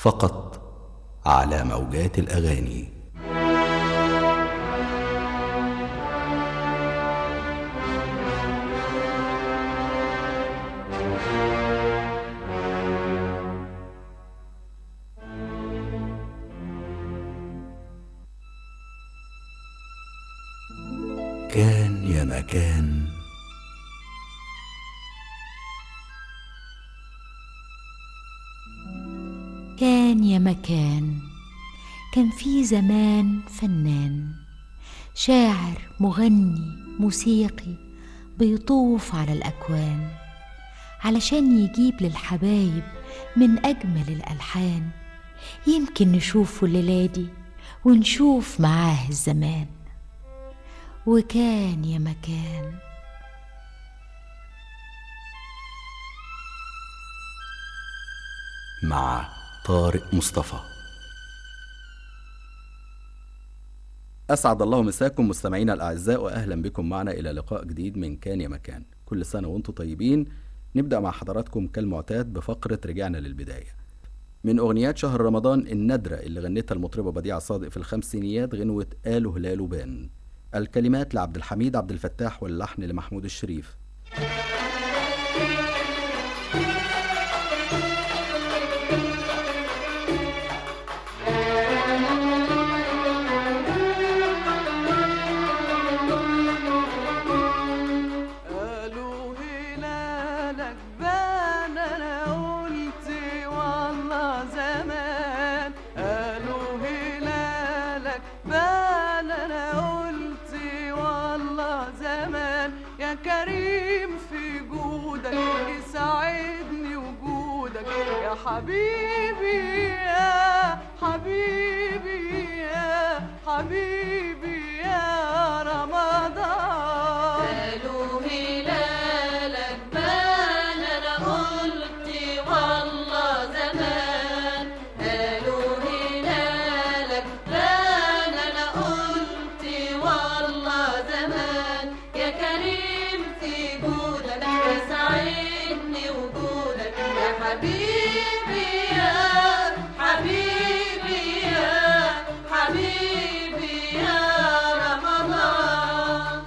فقط على موجات الاغاني كان يا مكان كان يا مكان كان في زمان فنان شاعر مغني موسيقي بيطوف على الأكوان علشان يجيب للحبايب من أجمل الألحان يمكن نشوفه الليلة دي ونشوف معاه الزمان وكان يا مكان مع طارق مصطفى أسعد الله مساكم مستمعينا الأعزاء وأهلا بكم معنا إلى لقاء جديد من كان يا مكان كل سنة وأنتم طيبين نبدأ مع حضراتكم كالمعتاد بفقرة رجعنا للبداية من أغنيات شهر رمضان النادرة اللي غنتها المطربة بديعة صادق في الخمسينيات غنوة قالوا هلال بان الكلمات لعبد الحميد عبد الفتاح واللحن لمحمود الشريف قالوا هلالك بان انا قلت والله زمان قالوا هلالك بان انا قلت والله زمان يا كريم في جودك يسعدني وجودك يا حبيبي يا حبيبي يا حبيبي يا رمضان قالوا هلالك بان انا قلت والله زمان قالوا هلالك بان انا قلت والله زمان يا كريم في جودك يسعدني وجودك يا حبيبي يا حبيبي يا حبيبي يا رمضان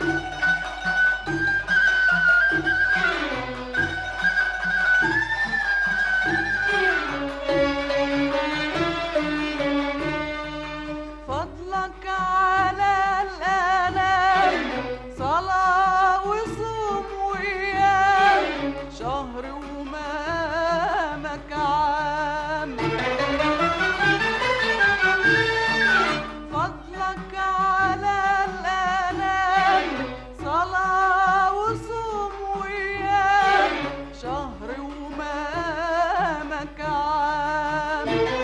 فضلك على الأنام صلاة وصوم ويام شهر ومامك عام فضلك على الأنام صلاة وصوم ويام شهر ومامك عام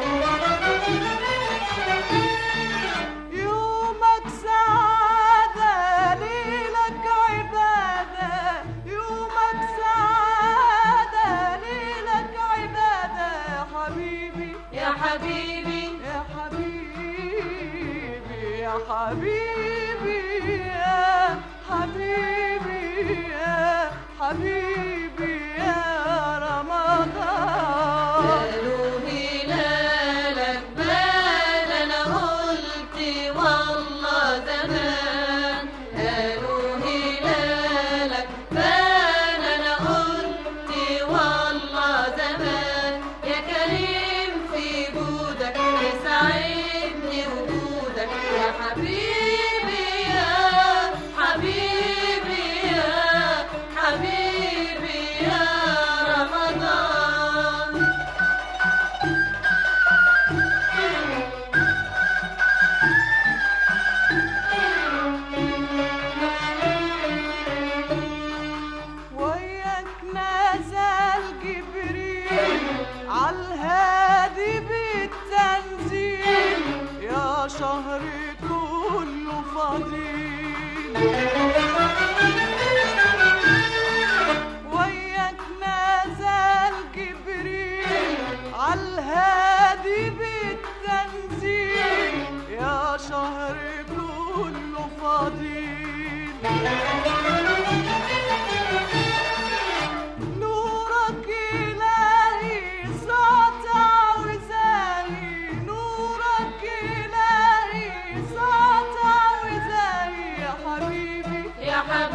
يومك سعادة ليلك عبادة يومك سعادة ليلك عبادة يا حبيبي يا حبيبي يا حبيبي يا حبيبي يا حبيبي يا حبيبي يا رمضان قالوا هلالك بان انا قلت والله زمان قالوا هلالك بان انا قلت والله زمان يا كريم في جودك يسعدني وجودك يا حبيبي يا حبيبي يا حبيبي يا رمضان وياك نزل جبريل عالهادي بالتنزيل يا شهر كله فضيل وياك نزل جبريل عالهادي بالتنزيل يا شهر كله فضيل نورك إلهي ساطع وزاهي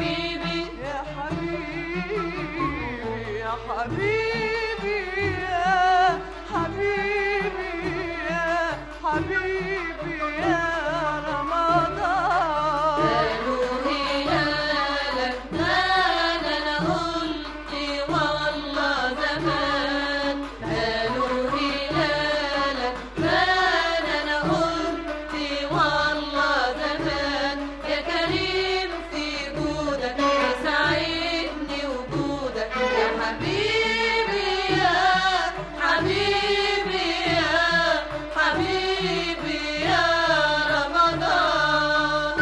حبيبي يا حبيبي يا حبيبي يا حبيبي يا حبيبي يا رمضان قالوا هلالك مال انا قلت والله زمان قالوا هلالك مال انا قلت والله زمان يا كريم في جودك يسعدني وجودك يا حبيبي يا حبيبي يا حبيبي يا رمضان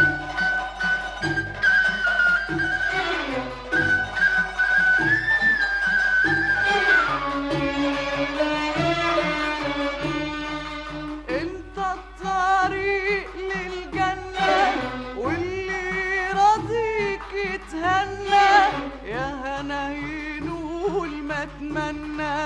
انت الطريق للجنة واللي راضيك يتهنى يا هنا ينول ما اتمنى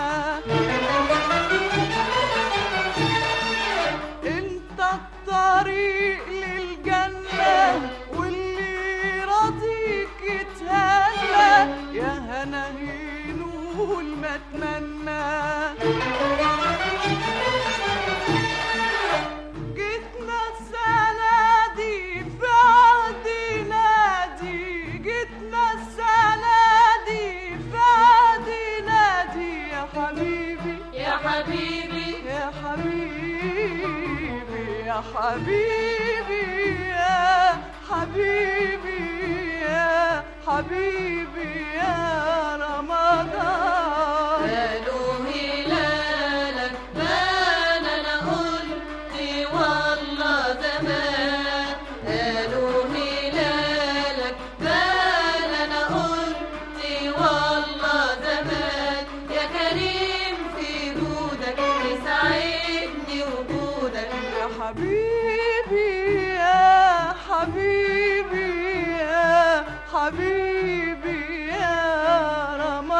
انت الطريق للجنة واللي راضيك يتهنى يا هنا ينول ما اتمنى جيتنا السنة دي في عهد نادي جيتنا السنة دي في عهد نادي يا حبيبي يا حبيبي يا حبيبي يا حبيبي يا حبيبي يا حبيبي يا رمضان قالوا هلالك بان انا قلت والله زمان قالوا هلالك بان انا قلت والله زمان يا كريم في جودك يسعدني وجودك يا حبيبي يا حبيبي يا حبيبي يا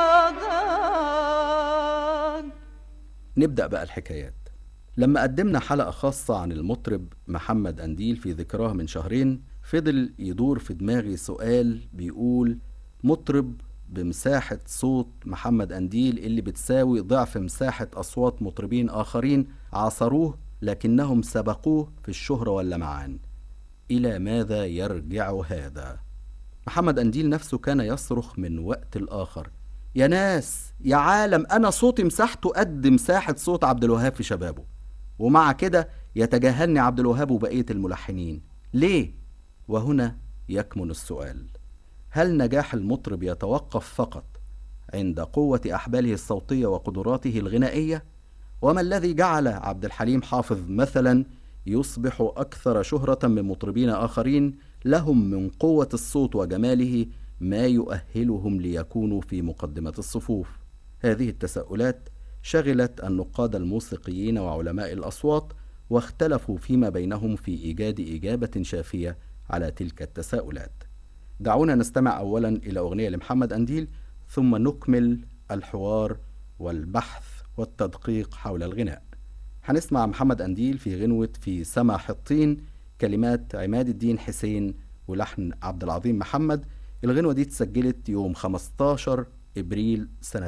رمضان نبدأ بقى الحكايات لما قدمنا حلقة خاصة عن المطرب محمد أنديل في ذكراه من شهرين فضل يدور في دماغي سؤال بيقول مطرب بمساحة صوت محمد أنديل اللي بتساوي ضعف مساحة أصوات مطربين آخرين عاصروه لكنهم سبقوه في الشهرة واللمعان إلى ماذا يرجع هذا؟ محمد أنديل نفسه كان يصرخ من وقت الآخر يا ناس يا عالم أنا صوتي مساحته قد مساحة صوت عبد الوهاب في شبابه ومع كده يتجاهلني عبد الوهاب وبقية الملحنين ليه؟ وهنا يكمن السؤال هل نجاح المطرب يتوقف فقط عند قوة أحباله الصوتية وقدراته الغنائية؟ وما الذي جعل عبد الحليم حافظ مثلا يصبح أكثر شهرة من مطربين آخرين لهم من قوة الصوت وجماله ما يؤهلهم ليكونوا في مقدمة الصفوف هذه التساؤلات شغلت النقاد الموسيقيين وعلماء الأصوات واختلفوا فيما بينهم في إيجاد إجابة شافية على تلك التساؤلات دعونا نستمع أولا إلى أغنية لمحمد أنديل ثم نكمل الحوار والبحث والتدقيق حول الغناء هنسمع محمد أنديل في غنوة في سما حطين كلمات عماد الدين حسين ولحن عبد العظيم محمد الغنوة دي اتسجلت يوم 15 إبريل سنة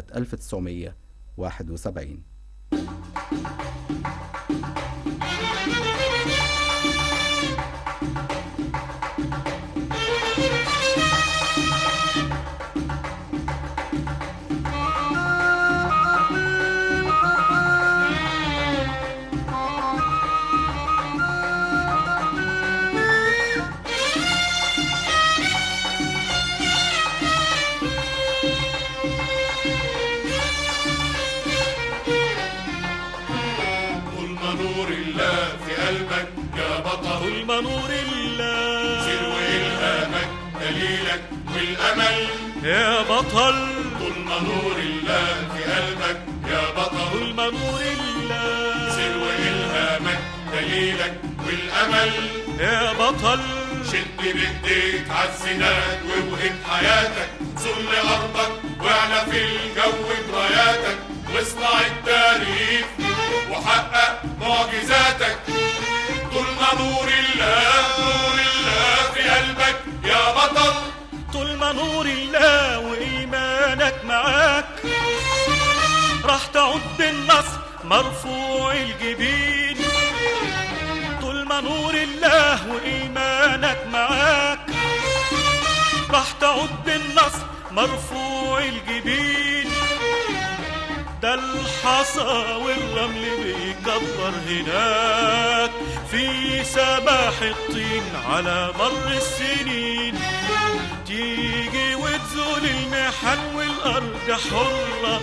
1971 طول ما نور الله في قلبك يا بطل طول ما نور الله سير وإلهامك دليلك والأمل يا بطل طول ما نور الله في قلبك يا بطل طول ما نور الله سير وإلهامك دليلك والأمل يا بطل شد بإيديك عالسناد ووهب حياتك صل أرضك واعلى في الجو براياتك واصنع التاريخ وحقق معجزاتك طول ما نور الله نور الله في قلبك يا بطل طول ما نور الله وإيمانك معاك راح تعود بالنصر مرفوع الجبين طول ما نور الله وإيمانك معاك راح تعود بالنصر مرفوع الجبين ده الحصى والرمل بيكبر هناك في سماح الطين على مر السنين تيجي وتزول المحن والأرض حرة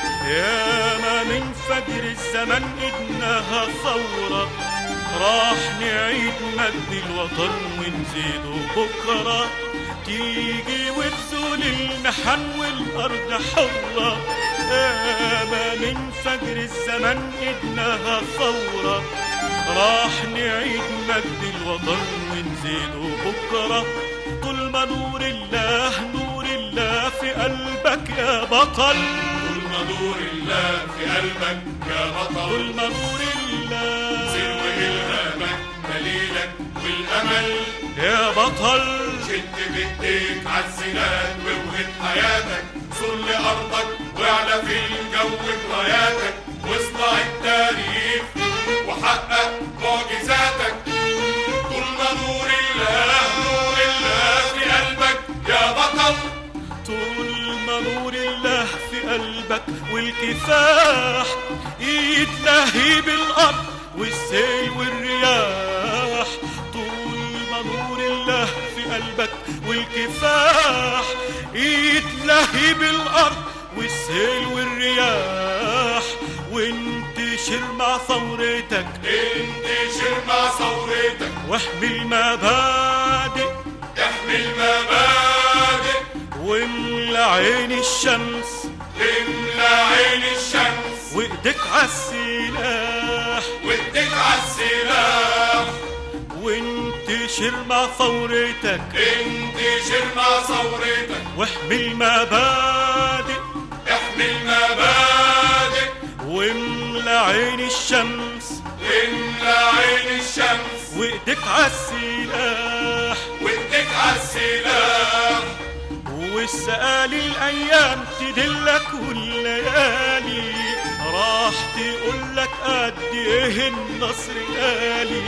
ياما من فجر الزمن إدناها ثورة راح نعيد مجد الوطن ونزيده بكرة تيجي وتزول المحن والأرض حرة ياما من فجر الزمن إدناها ثورة راح نعيد مجد الوطن ونزيده بكرة طول ما نور الله نور الله في قلبك يا بطل طول ما نور الله في قلبك يا بطل طول ما نور الله سر وإلهامك دليلك والأمل يا بطل شد بايديك عالزناد ووهب حياتك صر لأرضك واعلى في الجو براياتك واصنع التاريخ وحقق معجزاتك طول ما نور الله نور الله في قلبك يا بطل طول ما نور الله في قلبك والكفاح يتلهي بالأرض والسيل والرياح طول ما نور الله في قلبك والكفاح يتلهي بالأرض والسيل والرياح وانتشر مع ثورتك انتشر مع ثورتك واحمي المبادئ احمي المبادئ واملى عين الشمس املى عين الشمس وايدك عالسلاح وايديك عالسلاح وانتشر مع ثورتك انتشر مع ثورتك واحمي المبادئ احمي المبادئ واملى عين الشمس واملى عين الشمس وايدك عالسلاح وايديك عالسلاح والسقالي الايام تدلك والليالي راح تقولك قد ايه النصر غالي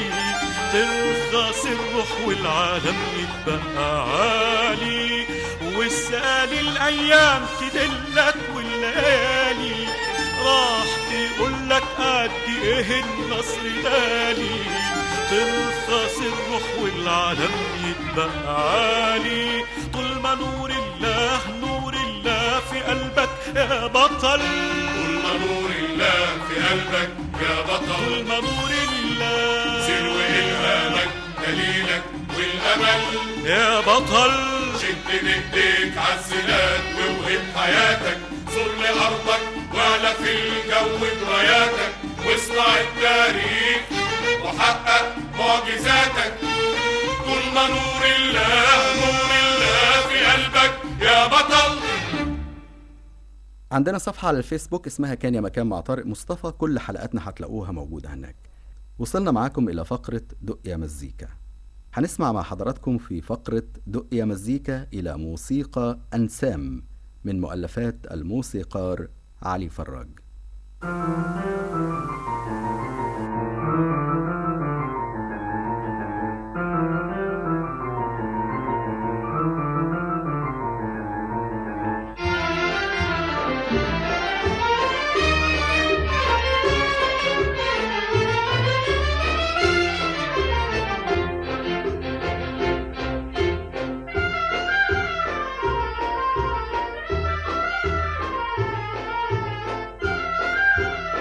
ترخص الروح والعالم يتبقى عالي والسقالي الايام تدلك والليالي راح تقولك قد ايه النصر غالي ترخص الروح والعالم يتبقى عالي طول ما نور الله نور الله في قلبك يا بطل طول ما نور الله في قلبك يا بطل طول ما نور الله سر وإلهامك دليلك والأمل يا بطل شد بايديك عالزناد ووهب حياتك صر لأرضك واعلى في الجو براياتك واصنع التاريخ وحقق معجزاتك طول ما نور الله نور الله في قلبك يا بطل عندنا صفحة على الفيسبوك اسمها كان يا مكان مع طارق مصطفى كل حلقاتنا هتلاقوها موجودة هناك وصلنا معاكم إلى فقرة دق يا مزيكا هنسمع مع حضراتكم في فقرة دق يا مزيكا إلى موسيقى أنسام من مؤلفات الموسيقار علي فراج Thank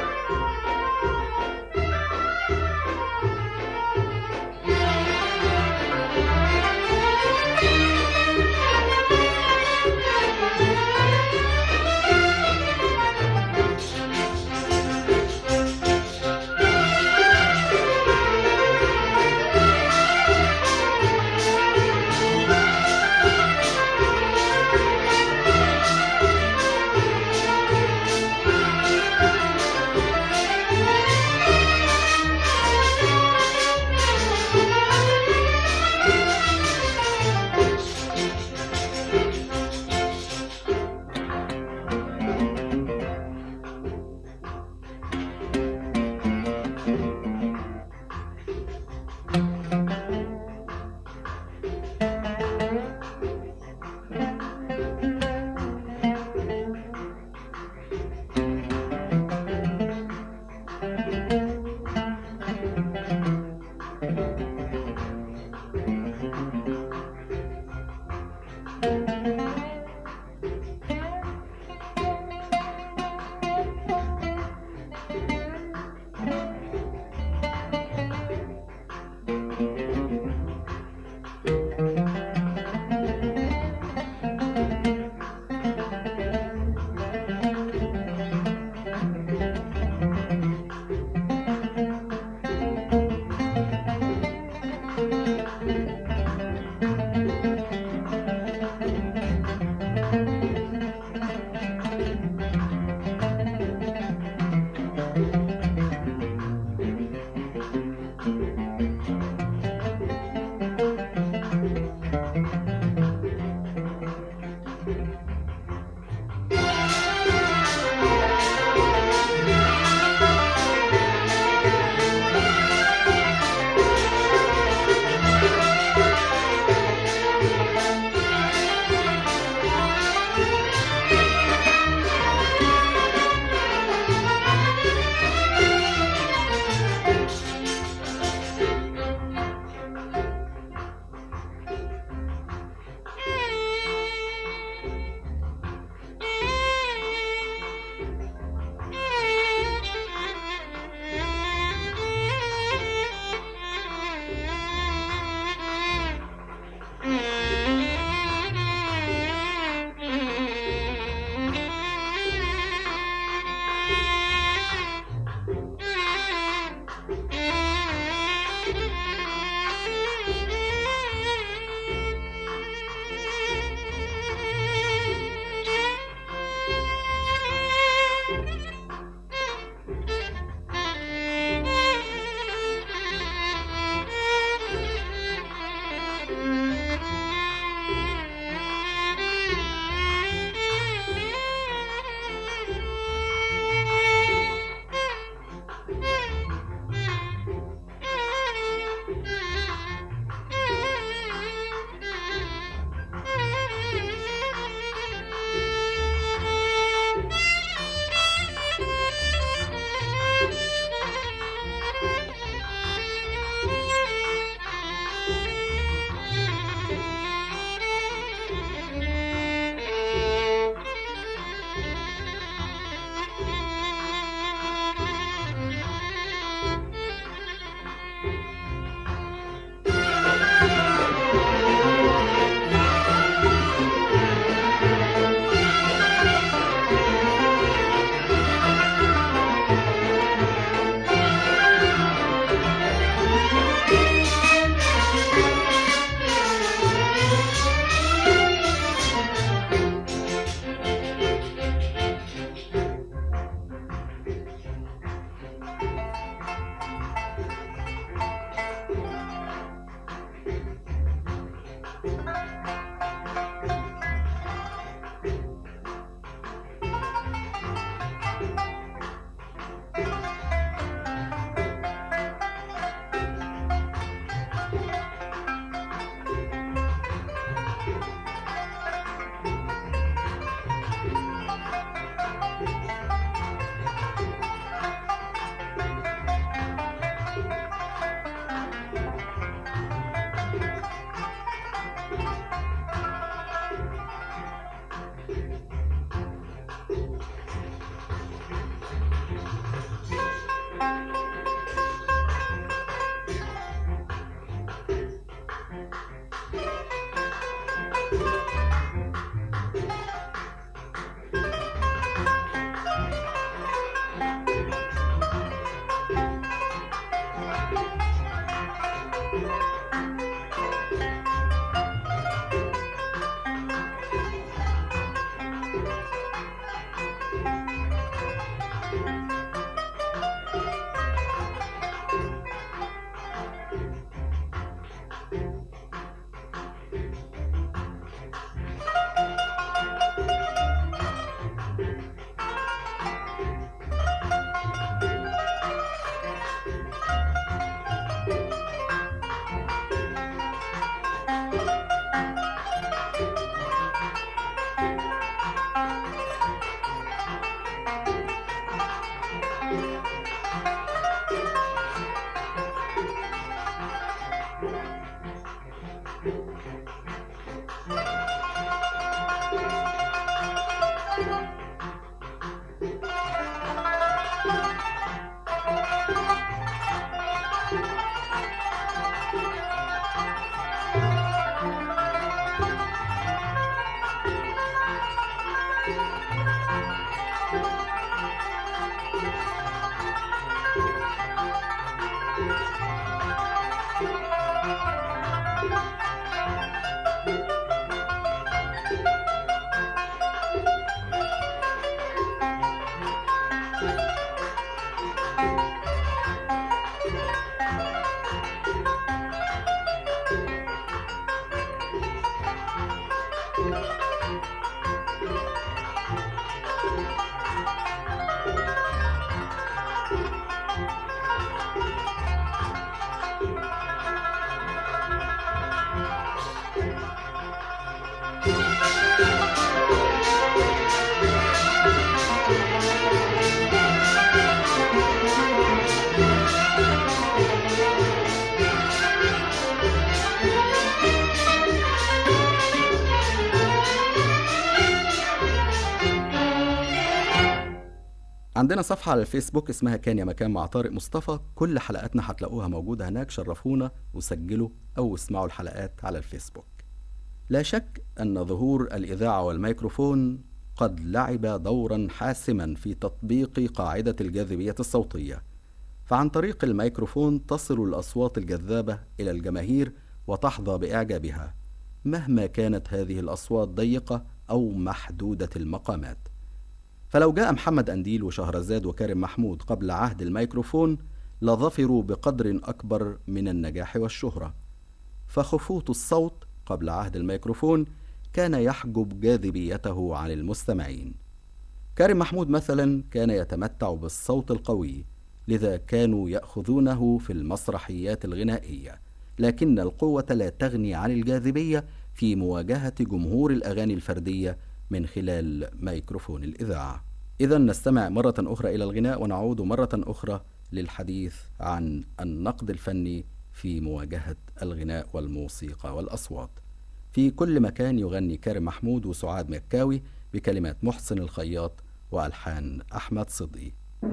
عندنا صفحة على الفيسبوك اسمها كان يا مكان مع طارق مصطفى كل حلقاتنا هتلاقوها موجودة هناك شرفونا وسجلوا أو اسمعوا الحلقات على الفيسبوك لا شك أن ظهور الإذاعة والميكروفون قد لعب دورا حاسما في تطبيق قاعدة الجاذبية الصوتية فعن طريق الميكروفون تصل الأصوات الجذابة إلى الجماهير وتحظى بإعجابها مهما كانت هذه الأصوات ضيقة أو محدودة المقامات فلو جاء محمد أنديل وشهرزاد وكارم محمود قبل عهد الميكروفون لظفروا بقدر أكبر من النجاح والشهرة فخفوت الصوت قبل عهد الميكروفون كان يحجب جاذبيته عن المستمعين كارم محمود مثلا كان يتمتع بالصوت القوي لذا كانوا ياخذونه في المسرحيات الغنائيه لكن القوه لا تغني عن الجاذبيه في مواجهه جمهور الاغاني الفرديه من خلال ميكروفون الاذاعه اذا نستمع مره اخرى الى الغناء ونعود مره اخرى للحديث عن النقد الفني في مواجهه الغناء والموسيقى والاصوات في كل مكان يغني كارم محمود وسعاد مكاوي بكلمات محسن الخياط والحان احمد صدقي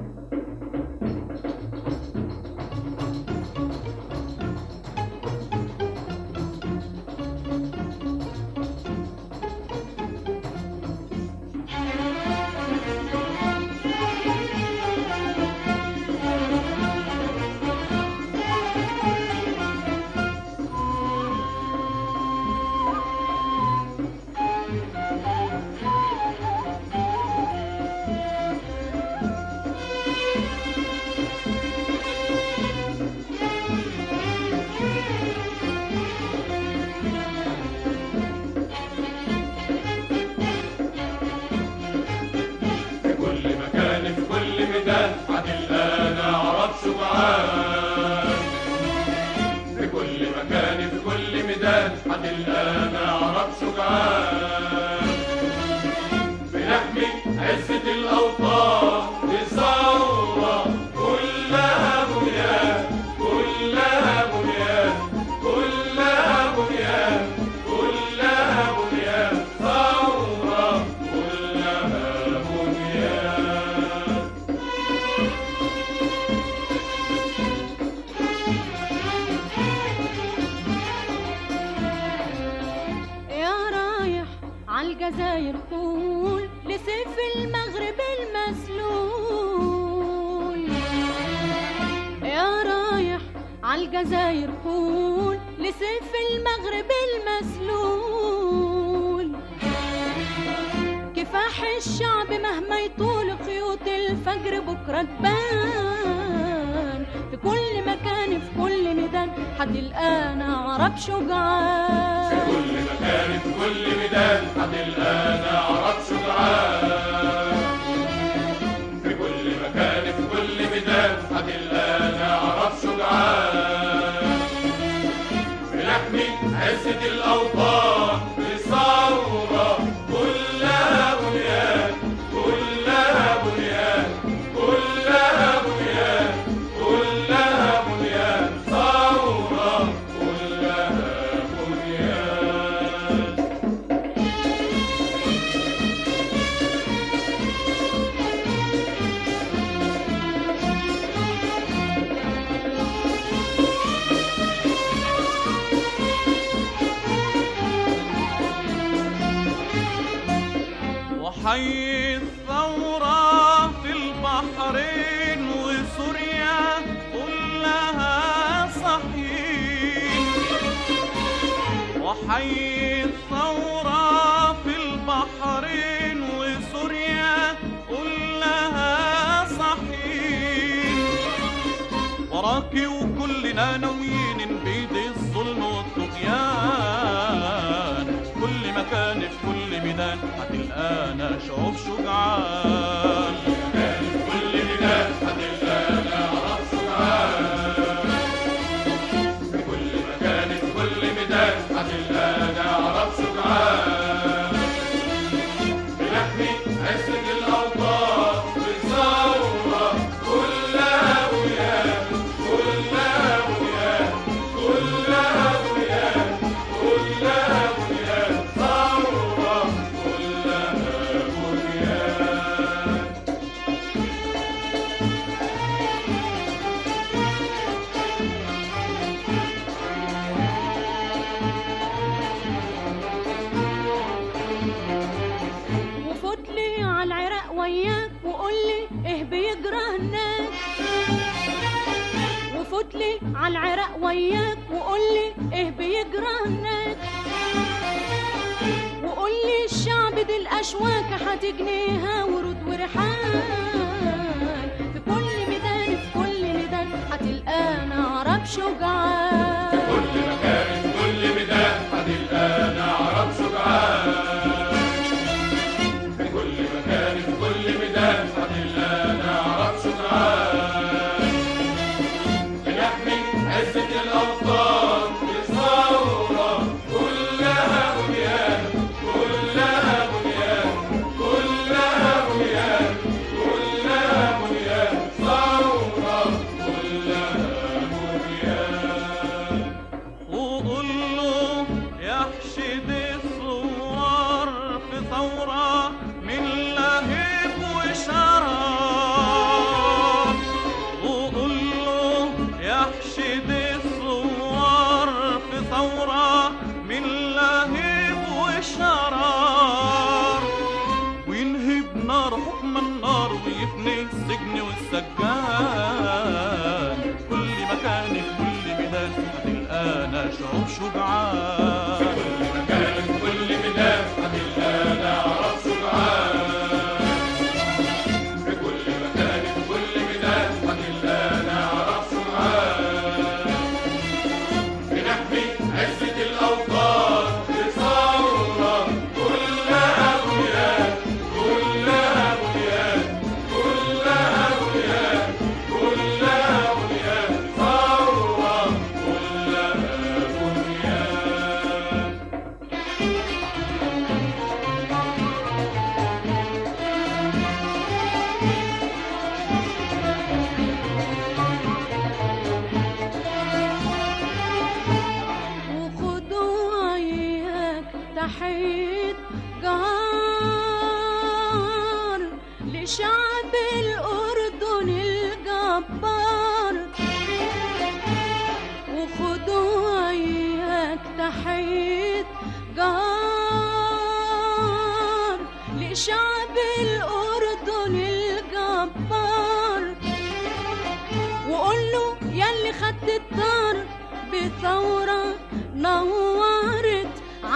في كل مكان في كل ميدان عادل انا عرب شجعان في كل مكان في كل ميدان عادل انا عرب شجعان بنحمي عزة الأوطان بثورة كلها بنيان كلها بنيان كلها بنيان كلها بنيان ثورة كلها بنيان يا رايح عالجزاير قول لسيف المغرب المسلول يا رايح عالجزاير قول لسيف المغرب المسلول كفاح الشعب مهما يطول خيوط الفجر بكرة تبان في كل مكان في كل ميدان هتلقانا عرب شجعان كل مكان في كل ميدان هتلقانا عرب شجعان في كل مكان في كل ميدان هتلقانا عرب شجعان بنحمي عزة الأوطان بثورة كلها بنيان كلها بنيان كلها بنيان كلها بنيان ثورة كلها بنيان وحي الثورة في البحرين وسوريا كلها صحيح وحي الثورة في البحرين وسوريا كلها صحيح وراكي وكلنا ناويين نبيد الظلم والطغيان كل مكان في كل ميدان هتلقانا شعوب شجعان كل ميدان هتلقانا عرب شجعان في كل مكان في كل ميدان هتلقانا عرب شجعان بنحمي عزة الأوطان بثورة كلها بنيان كلها بنيان كلها بنيان كلها بنيان ثورة كلها بنيان استناك وفوت لي على العراق وياك وقول لي ايه بيجرى هناك وقول لي الشعب دي الاشواك هتجنيها ورود وريحان في كل ميدان في كل ميدان هتلقانا عرب شجعان كل مكان كل ميدان هتلقانا عرب شجعان في كل مكان في كل ميدان هتلقانا عرب شجعان بنحمي عزة الأوطان بثورة كلها بنيان كلها بنيان كلها بنيان كلها بنيان ثورة كلها بنيان وقول له يحشد الثوار في ثورة من لهيب وشراب وقول له يحشد الثوار في ثورة من لهيب وشراب وينهب نار حكم النار ويفني السجن والسجان كل مكان في كل ميدان هتلقانا شعوب شجعان كل مكان في كل ميدان هتلقانا عرب شجعان في كل مكان في كل ميدان هتلقانا عرب شجعان بنحمي عزة الأوطان بثورة كلها بنيان كلها بنيان كلها بنيان كلها بنيان ثورة كلها بنيان وخدوا وياك تحية جار لشعب الأردن الجبار وخدوا وياك تحية جار لشعب الأردن الجبار وقول له ياللي خدت الدار بثورة نورت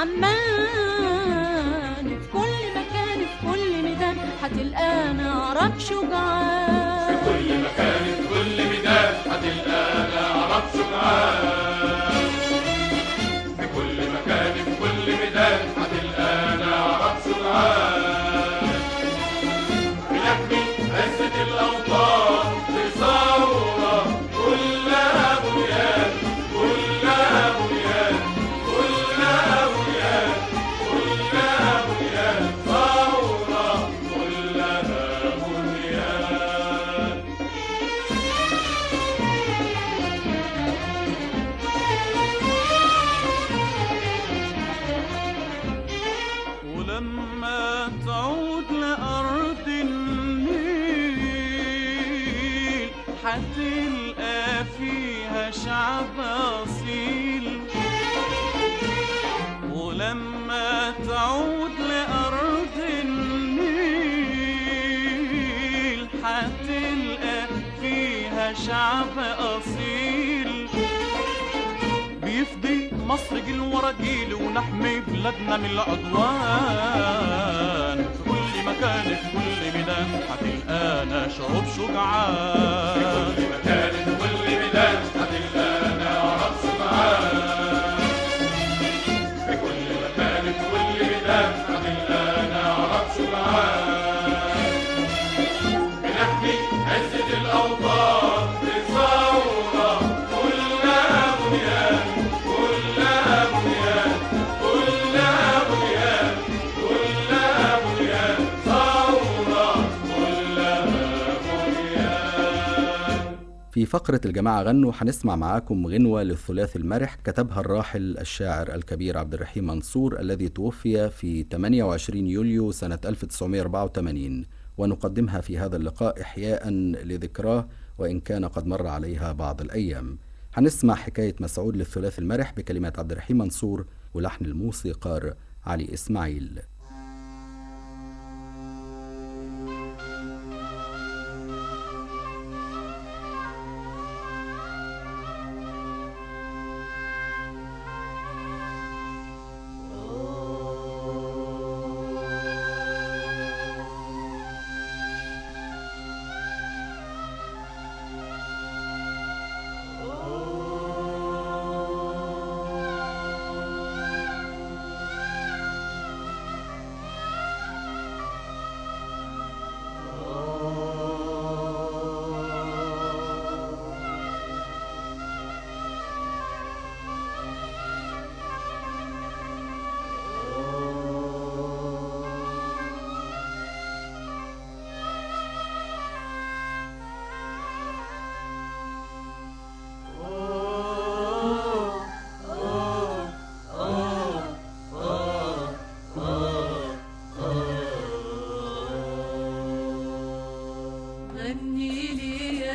عمان في كل مكان في كل ميدان هتلقانا عرب شجعان كل مكان في كل ميدان هتلقانا عرب شجعان في كل مكان في كل ميدان هتلقانا عرب شجعان بنحمي عزة الأوطان بثورة كلها بنيان كلها بنيان كلها بنيان كلها بنيان ثورة كلها بنيان ولما تعود لأرض النيل هتلقى فيها شعب أصيل ولما تعود لأرض النيل هتلقى فيها شعب أصيل بيفدي مصر جيل ورا جيل ونحمي بلادنا من العدوان في كل مكان في كل ميدان هتلقانا شعوب شجعان كل مكان في كل ميدان هتلقانا عرب شجعان في كل مكان في كل ميدان هتلقانا عرب شجعان بنحمي عزة الأوطان بثورة كلها بنيان كلها بنيان كلها بنيان كلها بنيان ثورة كلها بنيان في فقرة الجماعة غنوا هنسمع معاكم غنوة للثلاثي المرح كتبها الراحل الشاعر الكبير عبد الرحيم منصور الذي توفي في 28 يوليو سنة 1984 ونقدمها في هذا اللقاء إحياء لذكراه وإن كان قد مر عليها بعض الأيام هنسمع حكاية مسعود للثلاثي المرح بكلمات عبد الرحيم منصور ولحن الموسيقار علي إسماعيل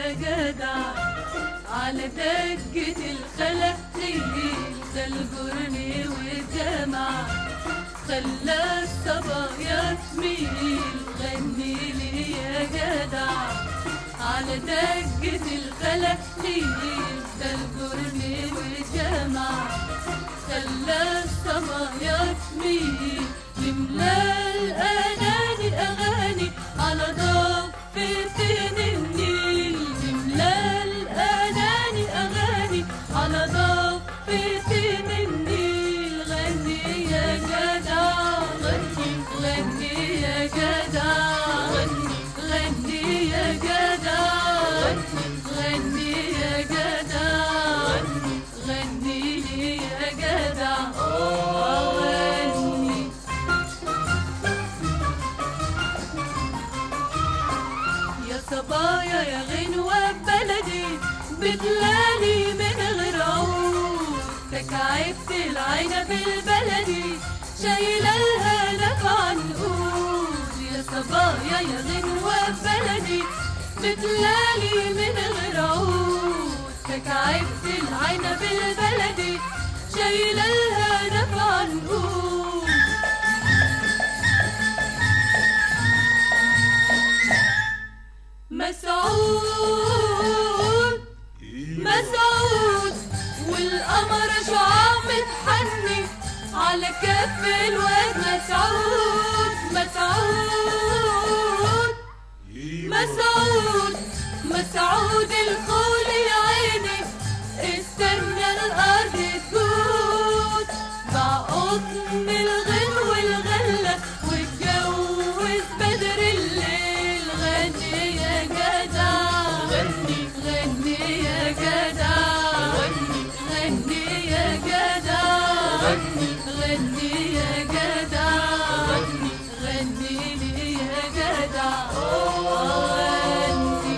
يا جدع على دقة الخلاقيل ده الجرني والجمع خلى الصبايا تميل غني لي يا جدع على دقة الخلاقيل ده الجرني والجمع خلى الصبايا تميل يملى الأناني أغاني على ضفتين النيل يملى الأناني أغاني على ضفتين النيل غني يا جدع غني غني يا جدع غني غني يا جدع غني يا جدع غني لي يا جدع غني يا صبايا يا غنوة بلدي بتلالي من غير عود تكعبت العنب البلدي شايلة الهدف عنقود يا صبايا يا غنوة بلدي بتلالي من غير عود تكعبت العنب البلدي شايلة الهدف عنقود مسعود مسعود والقمر شعاع متحني على كف الواد مسعود مسعود مسعود مسعود الخول يا عيني استنى الارض تجود مع قطن الغل والغلة واتجوز بدر الليل غني يا جدع غني غني يا جدع غني غني يا جدع غني غني يا جدع غني غني لي يا جدع غني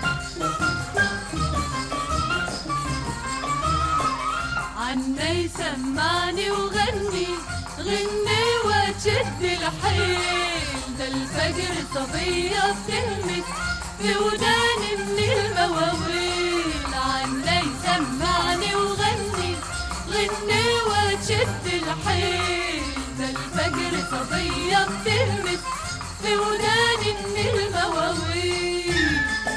عنا يسمعني وغني غني وتشد الحيل ده الفجر صبية بتهمس في وداني من المواويل عنا يسمعني وغني غني وتشد الحيل ده الفجر صبية بتهمس في وداني من المواويل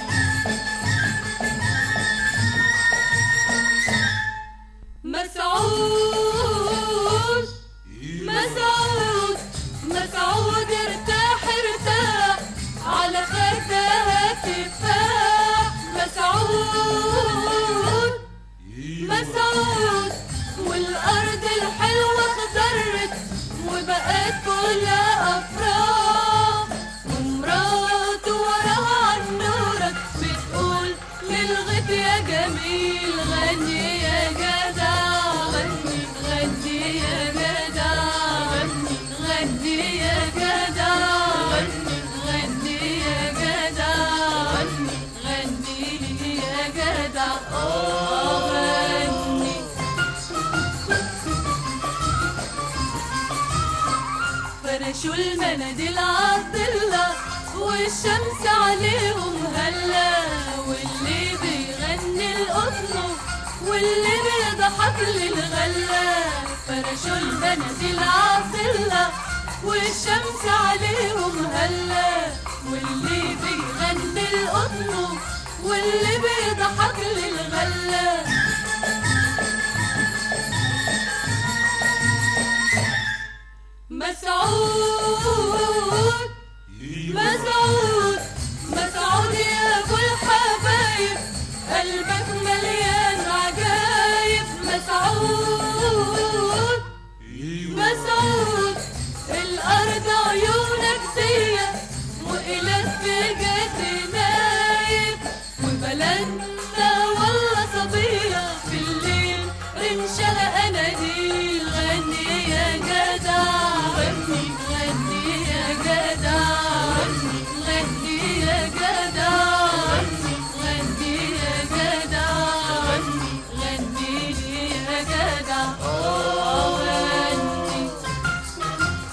مسعود مسعود مسعود ارتاح ارتاح على خدها تفاح مسعود مسعود والارض الحلوه خضرت وبقت كلها افراح ومراته وراها عنورك بتقول للغد يا جميل غني يا جدع غني غني يا جدع غني غني يا جدع غني غني يا جدع غني غني لي يا جدع آه غني فرشوا المناديل عالضلة والشمس عليهم هلا واللي بيغني القطن واللي بيضحك للغلة فرشوا المناديل عالضلة والشمس عليهم هلا واللي بيغني القطن واللي بيضحك للغلة مسعود مسعود مسعود يا ابو الحبايب قلبك مليان عجايب مسعود مسعود الارض عيونك دية وإلك بجد نايب وبلدنا والله صبية في الليل رمشها اناديل غني يا جدع غني غني يا جدع غني غني يا جدع غني غني يا جدع غني غني لي يا جدع آه غني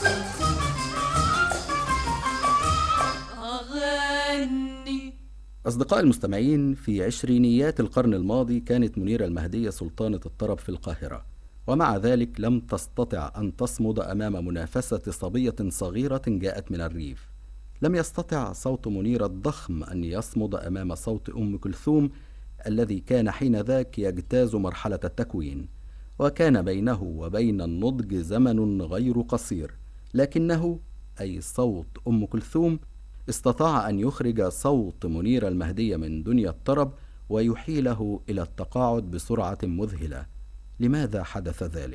أغني أصدقائي المستمعين في عشرينيات القرن الماضي كانت منيرة المهدية سلطانة الطرب في القاهرة ومع ذلك لم تستطع أن تصمد أمام منافسة صبية صغيرة جاءت من الريف لم يستطع صوت منيرة الضخم أن يصمد أمام صوت أم كلثوم الذي كان حينذاك يجتاز مرحلة التكوين وكان بينه وبين النضج زمن غير قصير لكنه أي صوت أم كلثوم استطاع أن يخرج صوت منير المهدية من دنيا الطرب ويحيله إلى التقاعد بسرعة مذهلة لماذا حدث ذلك؟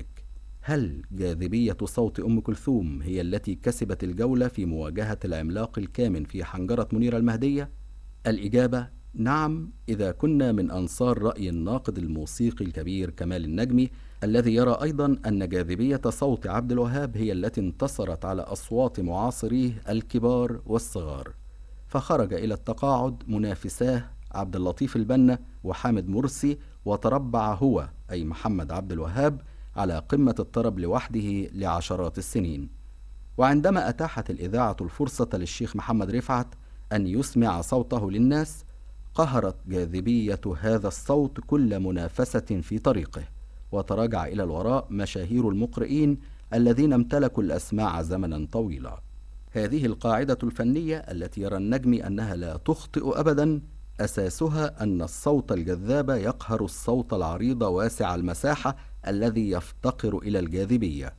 هل جاذبية صوت أم كلثوم هي التي كسبت الجولة في مواجهة العملاق الكامن في حنجرة منير المهدية؟ الإجابة نعم إذا كنا من أنصار رأي الناقد الموسيقي الكبير كمال النجمي الذي يرى أيضا أن جاذبية صوت عبد الوهاب هي التي انتصرت على أصوات معاصريه الكبار والصغار فخرج إلى التقاعد منافساه عبد اللطيف البنا وحامد مرسي وتربع هو أي محمد عبد الوهاب على قمة الطرب لوحده لعشرات السنين وعندما أتاحت الإذاعة الفرصة للشيخ محمد رفعت أن يسمع صوته للناس قهرت جاذبية هذا الصوت كل منافسة في طريقه وتراجع إلى الوراء مشاهير المقرئين الذين امتلكوا الأسماع زمنا طويلا هذه القاعدة الفنية التي يرى النجم أنها لا تخطئ أبدا أساسها أن الصوت الجذاب يقهر الصوت العريض واسع المساحة الذي يفتقر إلى الجاذبية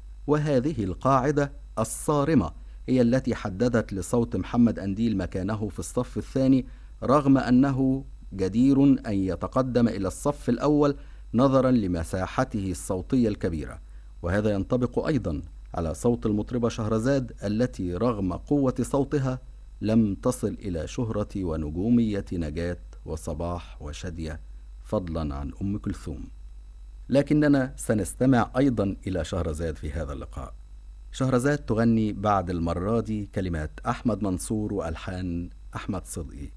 وهذه القاعدة الصارمة هي التي حددت لصوت محمد أنديل مكانه في الصف الثاني رغم أنه جدير أن يتقدم إلى الصف الأول نظرا لمساحته الصوتية الكبيرة وهذا ينطبق أيضا على صوت المطربة شهرزاد التي رغم قوة صوتها لم تصل إلى شهرة ونجومية نجاة وصباح وشادية فضلا عن أم كلثوم لكننا سنستمع أيضا إلى شهرزاد في هذا اللقاء شهرزاد تغني بعد المرة دي كلمات أحمد منصور وألحان أحمد صدقي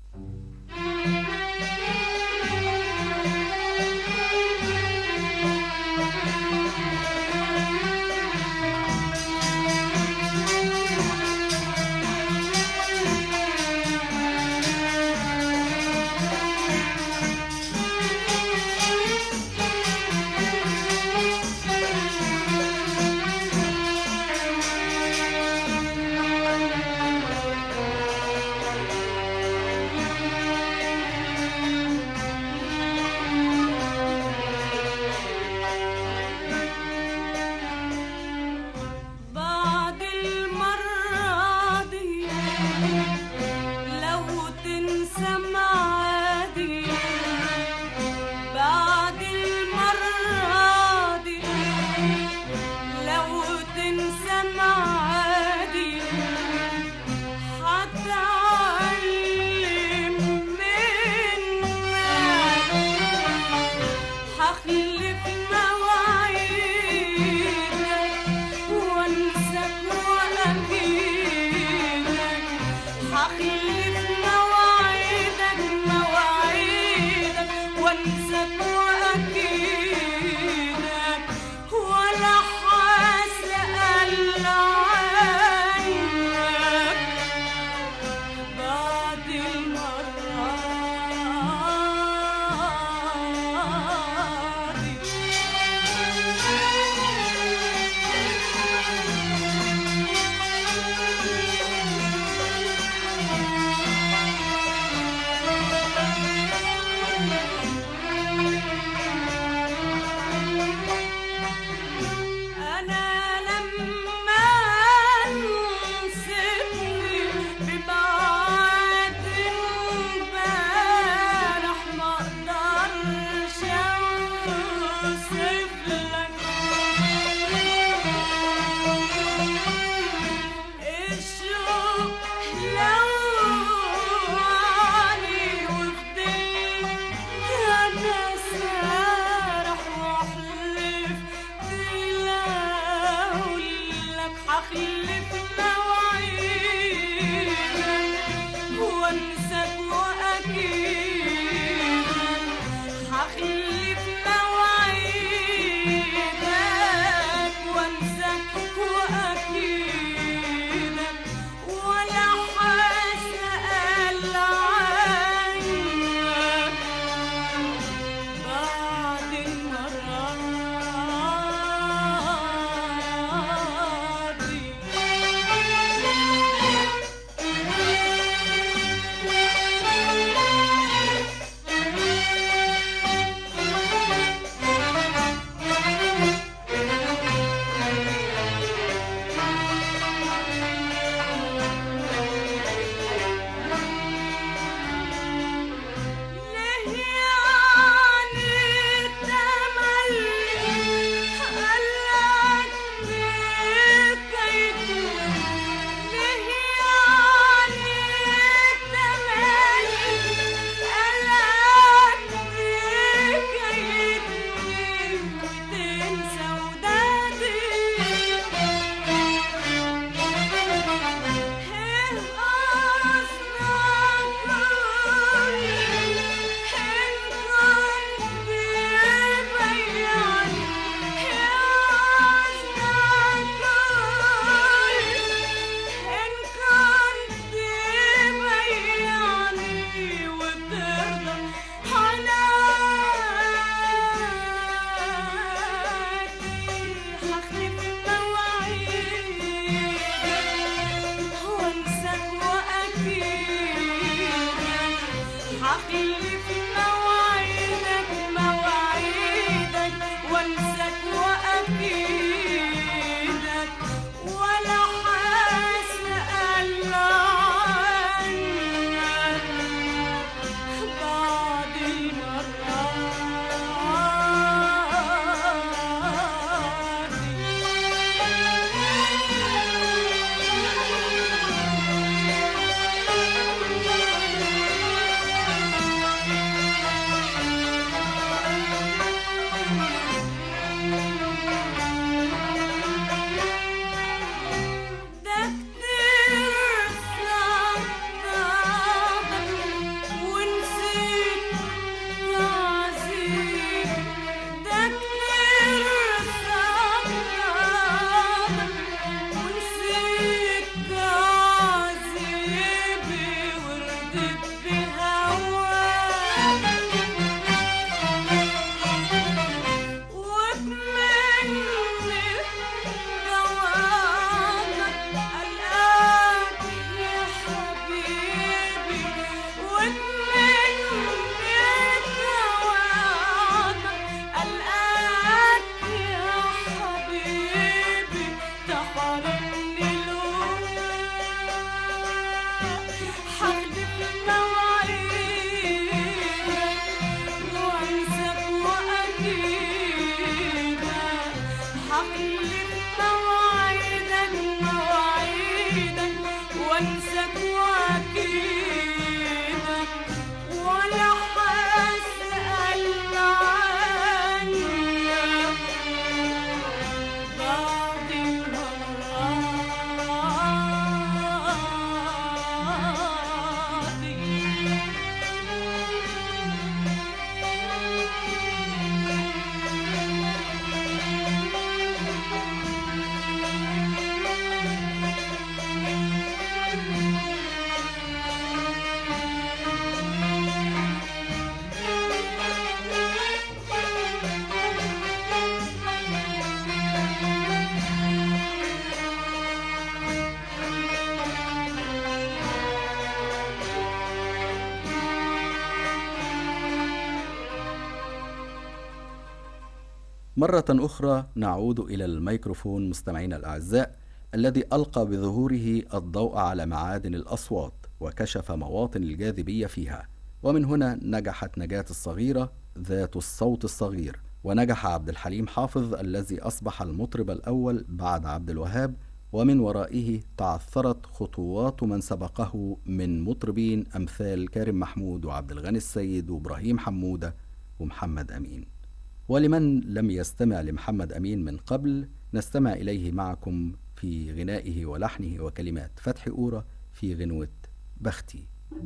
مرة أخرى نعود إلى الميكروفون مستمعينا الأعزاء الذي ألقى بظهوره الضوء على معادن الأصوات وكشف مواطن الجاذبية فيها ومن هنا نجحت نجاة الصغيرة ذات الصوت الصغير ونجح عبد الحليم حافظ الذي أصبح المطرب الأول بعد عبد الوهاب ومن ورائه تعثرت خطوات من سبقه من مطربين أمثال كارم محمود وعبد الغني السيد وإبراهيم حمودة ومحمد أمين ولمن لم يستمع لمحمد أمين من قبل نستمع إليه معكم في غنائه ولحنه وكلمات فتحي أورا في غنوة بختي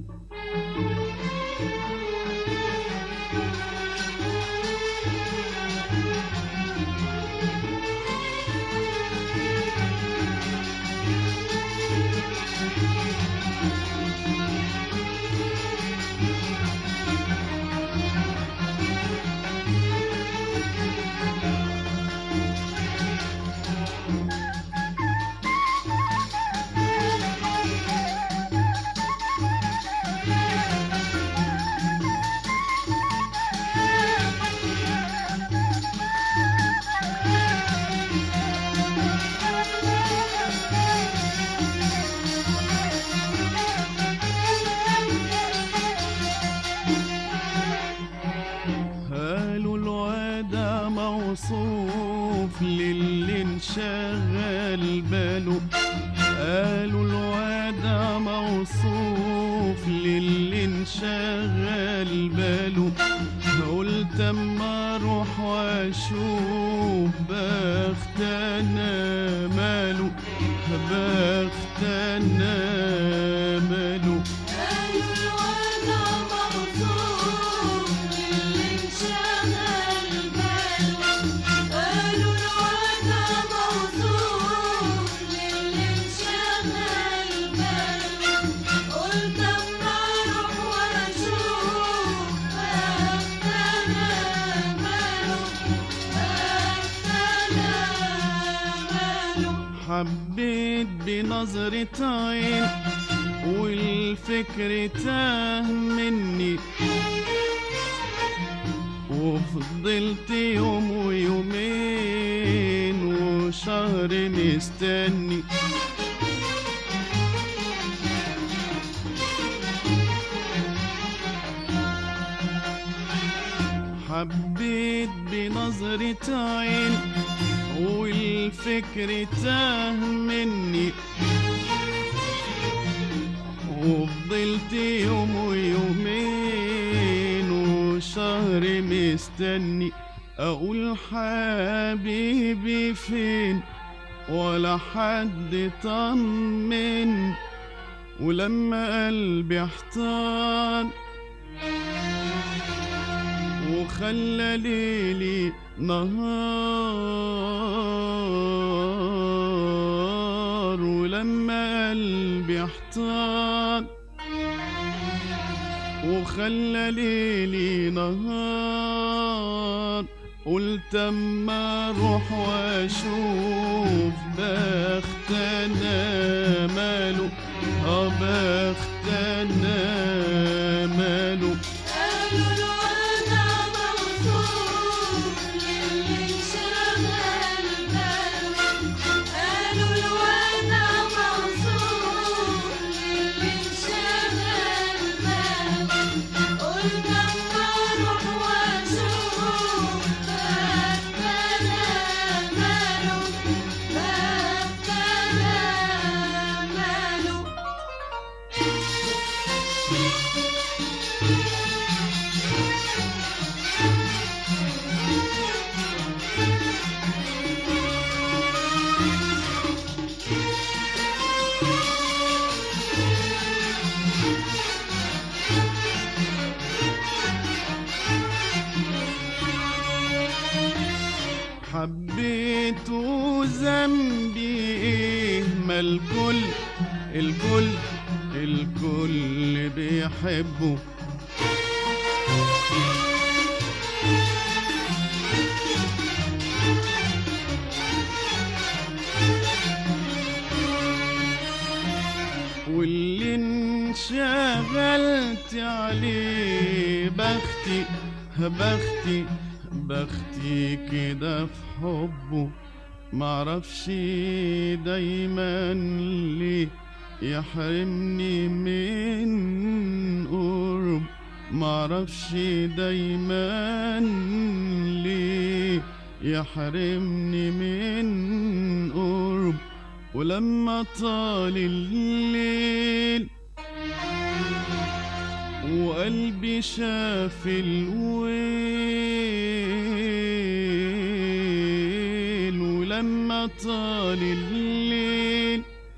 قالوا الواد موصوف للي انشغل باله قالوا الواد موصوف للي انشغل باله قلت اما اروح واشوف بختنا ماله بختنا ماله قالوا الوضع موصوف للي انشغل باله قالوا الوضع موصوف للي انشغل باله قلت اما اروح واشوف بختنا ماله بختنا ماله حبيت بنظرة عين والفكر تاه مني وفضلت يوم ويومين وشهر مستني حبيت بنظرة عين والفكر تاه مني وفضلت يوم ويومين وشهر مستني اقول حبيبي فين ولا حد طمن ولما قلبي احتار وخلى ليلي نهار ولما قلبي احتار وخلى ليلي نهار قلت اما اروح واشوف بختنا ماله اه بختنا ماله قالوا الوضع موصوف للي انشغل باله قالوا الوضع موصوف للي انشغل باله قلت اما اروح واشوف بختنا ماله بختنا ماله حبيت وذنبي ايه ما الكل الكل الكل بيحبه واللي انشغلت عليه بختي بختي بختي كده في حبه معرفش دايما ليه يحرمني من قرب معرفش دايما ليه يحرمني من قرب ولما طال الليل وقلبي شاف الويل ولما طال الليل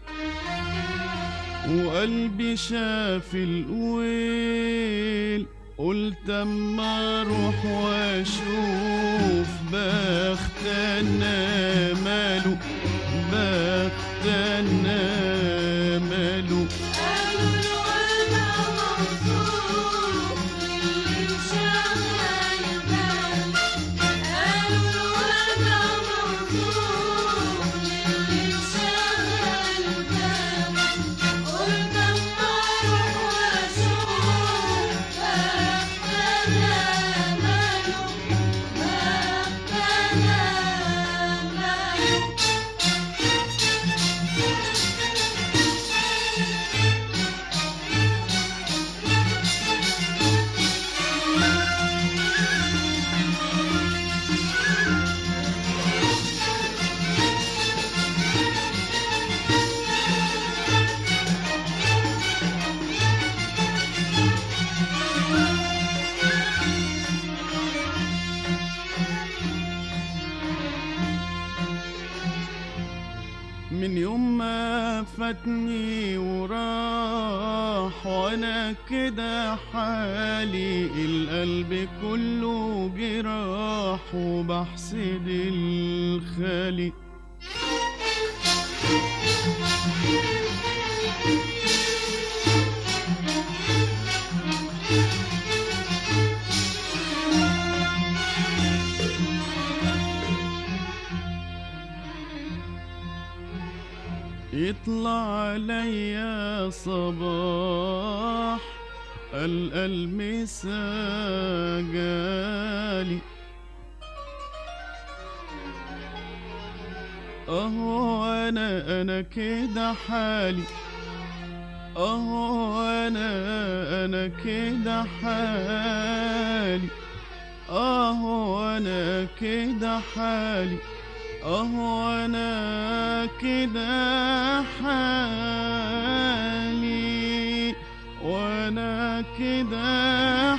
وقلبي شاف الويل قلت اما اروح واشوف بختنا ماله بختنا ماله قالوا له أنا موصوف للي شغال باله قالوا له أنا موصوف للي شغال باله قلت أما أروح وأشوف بختنا ماله بختنا ماله من يوم ما فاتني وراح وانا كده حالي القلب كله جراح وبحسد الخالق يطلع عليا صباح الألمسة جالي أهو أنا أنا كده حالي أهو أنا أنا كده حالي أهو أنا كده حالي أهو أنا كده حالي وأنا كده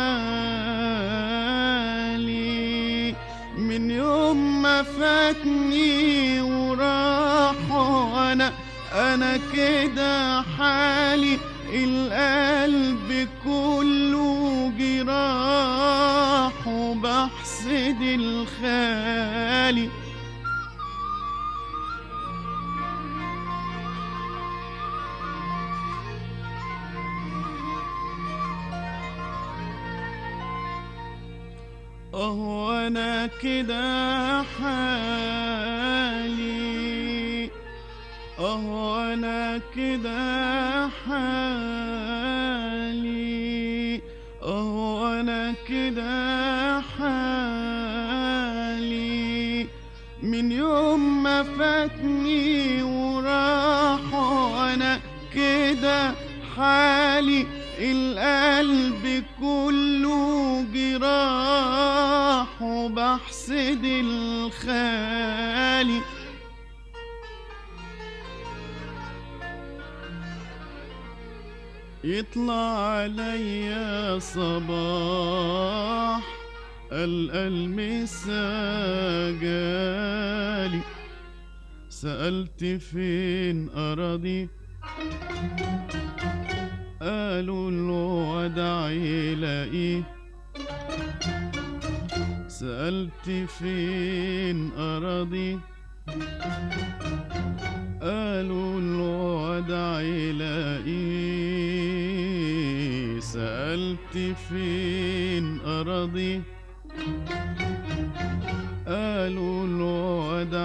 حالي من يوم ما فاتني وراح وأنا أنا كده حالي القلب كله جراح وبحسد الخالي أهو أنا كده حالي أهو أنا كده حالي أهو أنا كده حالي من يوم ما فاتني وراح وأنا كده حالي القلب كله جراح وبحسد الخالي يطلع عليا صباح الألمسة جالي سألت فين أراضي قالوا الوعد يلاقيه سألت فين أراضي قالوا الوعد يلاقيه سألت فين أراضي قالوا الوعد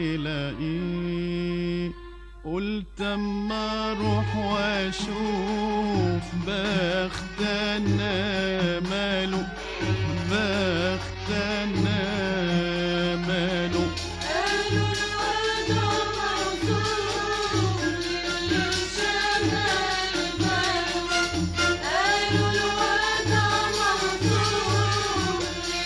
يلاقيه قلت اما اروح واشوف بختنا ماله بختنا ماله قالوا الوضع موصول للشمال ماله قالوا الوضع موصول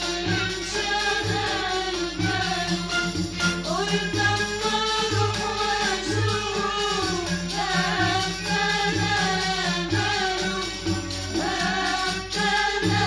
للشمال ماله قلت اما اروح واشوف بختنا ماله بختنا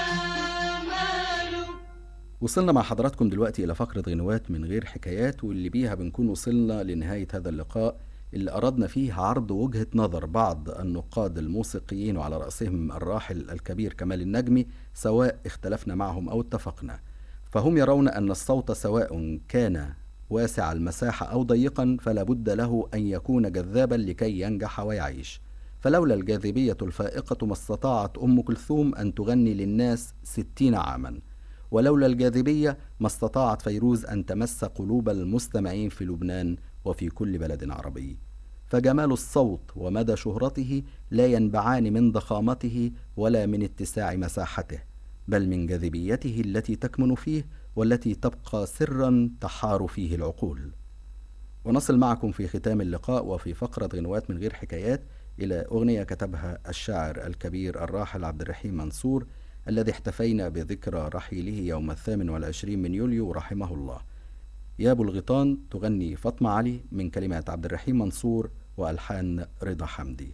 ماله وصلنا مع حضراتكم دلوقتي إلى فقرة غنوات من غير حكايات واللي بيها بنكون وصلنا لنهاية هذا اللقاء اللي أردنا فيه عرض وجهة نظر بعض النقاد الموسيقيين وعلى رأسهم الراحل الكبير كمال النجمي سواء اختلفنا معهم أو اتفقنا فهم يرون أن الصوت سواء كان واسع المساحة أو ضيقا فلا بد له أن يكون جذابا لكي ينجح ويعيش فلولا الجاذبية الفائقة ما استطاعت أم كلثوم أن تغني للناس ستين عاماً ولولا الجاذبية ما استطاعت فيروز أن تمس قلوب المستمعين في لبنان وفي كل بلد عربي فجمال الصوت ومدى شهرته لا ينبعان من ضخامته ولا من اتساع مساحته بل من جاذبيته التي تكمن فيه والتي تبقى سرا تحار فيه العقول ونصل معكم في ختام اللقاء وفي فقرة غنوات من غير حكايات إلى أغنية كتبها الشاعر الكبير الراحل عبد الرحيم منصور الذي احتفينا بذكرى رحيله يوم الثامن والعشرين من يوليو رحمه الله يا أبو الغيطان تغني فاطمة علي من كلمات عبد الرحيم منصور وألحان رضا حمدي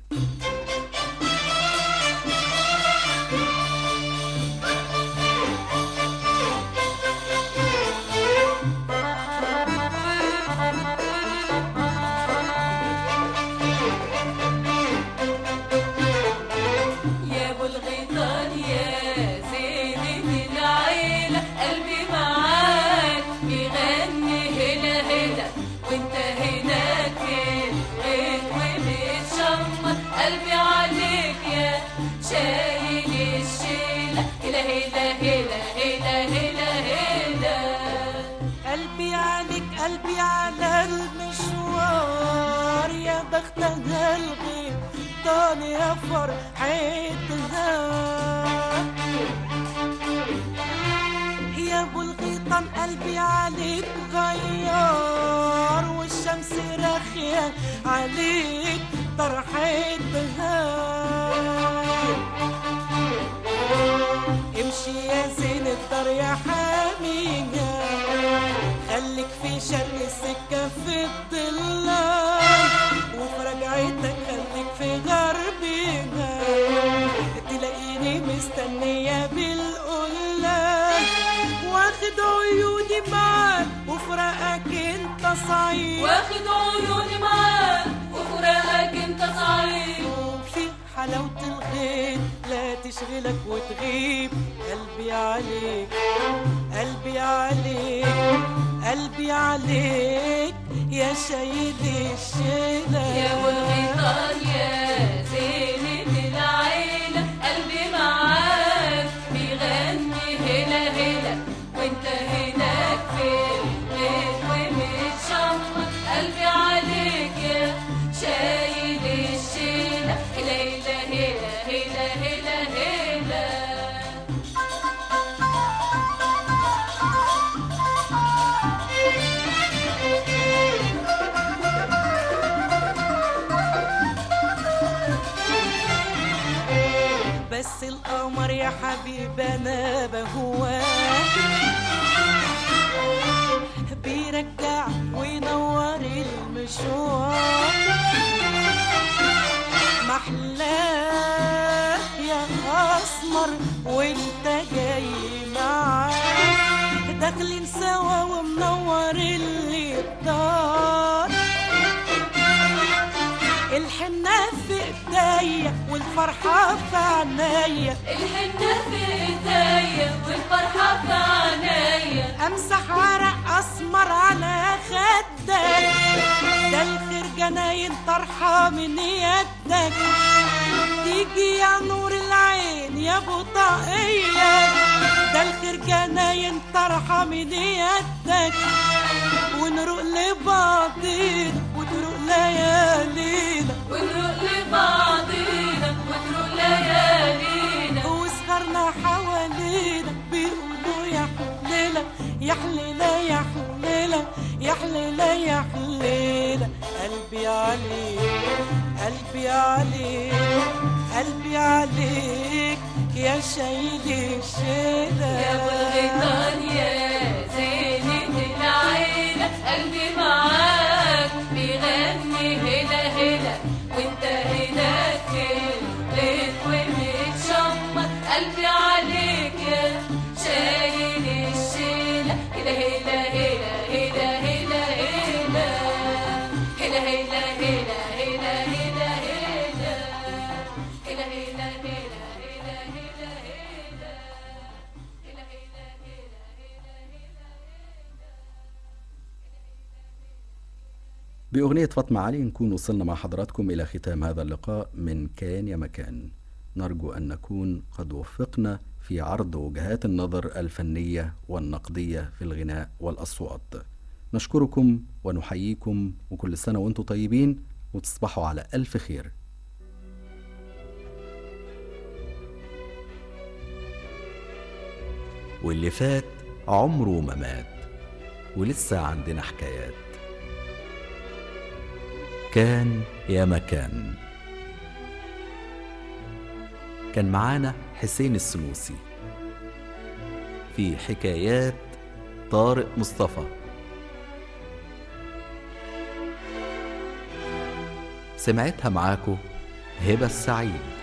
يا ابو الغيطان يا زينة العيلة قلبي معاك بيغني هلا هلا وانت هناك غيت ومتشمر قلبي عليك يا شايل الشيلة هلا هلا هلا هلا هلا هلا قلبي عليك قلبي على المشوار يا بختها الغيب طال يا فرحتها يا ابو الغيطان قلبي عليك غيار والشمس راخية عليك طرحتها امشي يا زين الدار يا حاميها خليك في شرق السكة في الضلال وفي رجعتك خليك في غربها تلاقيني مستنية بالقلال واخد عيوني معاك وفرقك انت صعيد واخد عيوني معاك وفراقك انت صعيد في حلاوة الغيب لا تشغلك وتغيب قلبي عليك قلبي عليك قلبي عليك يا شهيد الشيلة يا ابو الغيطان يا زينة العيلة قلبي معاك بيغني هلا هلا وانت هناك في البيت ومتشمر قلبي عليك يا شايل الشيلة هلا هلا هلا هلا هلا هلا بس القمر يا حبيب انا بهواك بيرجع وينور المشوار محلاه يا اسمر وانت جاي معاك داخلين سوا ومنور اللي الدار الحنة في ايديا والفرحة في عينيا الحنة في ايديا والفرحة في عينيا امسح ورق اسمر على خدك ده الخير جناين طرحة من يدك تيجي يا نور العين يا ابو طاقية ده الخير جناين طرحة من يدك ونروق لبعضينا وتروق ليالينا ونروق لبعضينا وتروق ليالينا وسهرنا حوالينا بأغنية فاطمة علي نكون وصلنا مع حضراتكم إلى ختام هذا اللقاء من كان يا مكان نرجو أن نكون قد وفقنا في عرض وجهات النظر الفنية والنقدية في الغناء والأصوات نشكركم ونحييكم وكل سنة وانتم طيبين وتصبحوا على ألف خير واللي فات عمره ما مات ولسه عندنا حكايات كان يا مكان كان معانا حسين السنوسي في حكايات طارق مصطفى سمعتها معاكو هبة السعيد